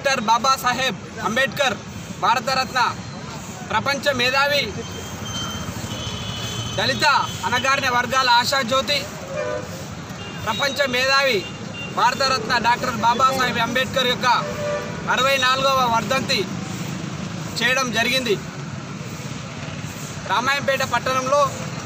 doctor Babasaheb Ambedkar Bharat Ratna ప్రపంచ మేధావి దళిత అనగారిన వర్గాల ఆశాజ్యోతి ప్రపంచ మేధావి భారతరత్న డాక్టర్ బాబాసాహెబ్ అంబేద్కర్ యొక్క అరవై నాలుగవ వర్ధంతి చేయడం జరిగింది రామాయంపేట పట్టణంలో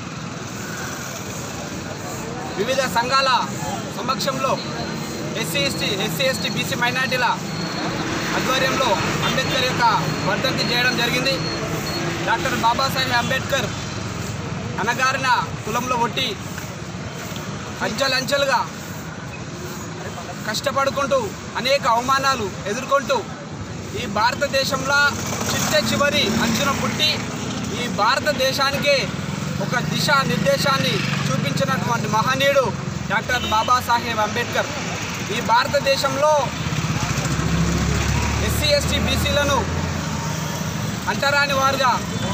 వివిధ సంఘాల సమక్షంలో SC ST SC ST BC మైనార్టీల ఆధ్వర్యంలో అంబేద్కర్ యొక్క వర్ధంతి చేయడం జరిగింది డాక్టర్ బాబాసాహెబ్ అంబేద్కర్ అనగారిన కులంలో ఒట్టి అంచెలంచెలుగా కష్టపడుకుంటూ అనేక అవమానాలు ఎదుర్కొంటూ ఈ భారతదేశంలో చిట్ట చివరి అంచున పుట్టి ఈ భారతదేశానికే ఒక దిశా నిర్దేశాన్ని చూపించినటువంటి మహనీయుడు డాక్టర్ బాబాసాహెబ్ అంబేద్కర్ ఈ భారతదేశంలో ఎస్సీ ఎస్టీ బీసీలను అంటరాని వారుగా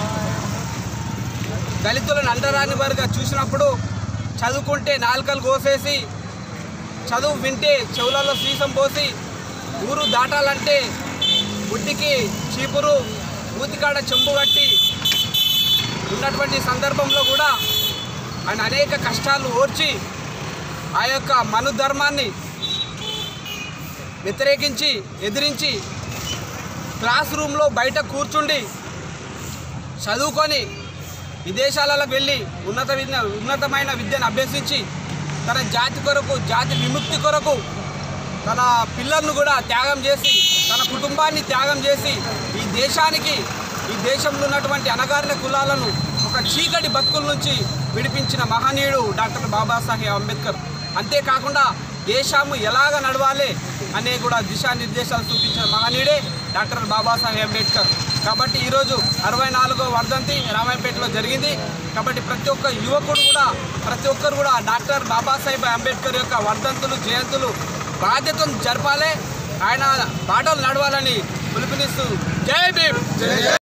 దళితులను అంటరాని వారుగా చూసినప్పుడు చదువుకుంటే నాలుకలు కోసేసి చదువు వింటే చెవులలో సీసం పోసి ఊరు దాటాలంటే బుడ్డికి చీపురు ఊతికాడ చెంబు కట్టి ఉన్నటువంటి సందర్భంలో కూడా ఆయన అనేక కష్టాలు ఓర్చి ఆ యొక్క మను ధర్మాన్ని వ్యతిరేకించి ఎదిరించి క్లాస్ రూమ్లో బయట కూర్చుండి చదువుకొని విదేశాలకు వెళ్ళి ఉన్నత విద్య ఉన్నతమైన విద్యను అభ్యసించి తన జాతి కొరకు జాతి విముక్తి కొరకు తన పిల్లలను కూడా త్యాగం చేసి తన కుటుంబాన్ని త్యాగం చేసి ఈ దేశానికి ఈ దేశంలో ఉన్నటువంటి అనగారిన కులాలను ఒక చీకటి బతుకుల నుంచి విడిపించిన మహనీయుడు డాక్టర్ బాబాసాహెబ్ అంబేద్కర్ అంతేకాకుండా దేశము ఎలాగ నడవాలి అనే కూడా దిశానిర్దేశాలు చూపించిన మహనీయుడే డాక్టర్ బాబాసాహెబ్ అంబేద్కర్ కాబట్టి ఈరోజు అరవై నాలుగో వర్ధంతి రామాయపేటలో జరిగింది కాబట్టి ప్రతి ఒక్క యువకుడు కూడా ప్రతి ఒక్కరు కూడా డాక్టర్ బాబాసాహెబ్ అంబేద్కర్ యొక్క వర్ధంతులు జయంతులు బాధ్యతను జరపాలి ఆయన బాటలు నడవాలని పిలుపునిస్తూ జై భీమ్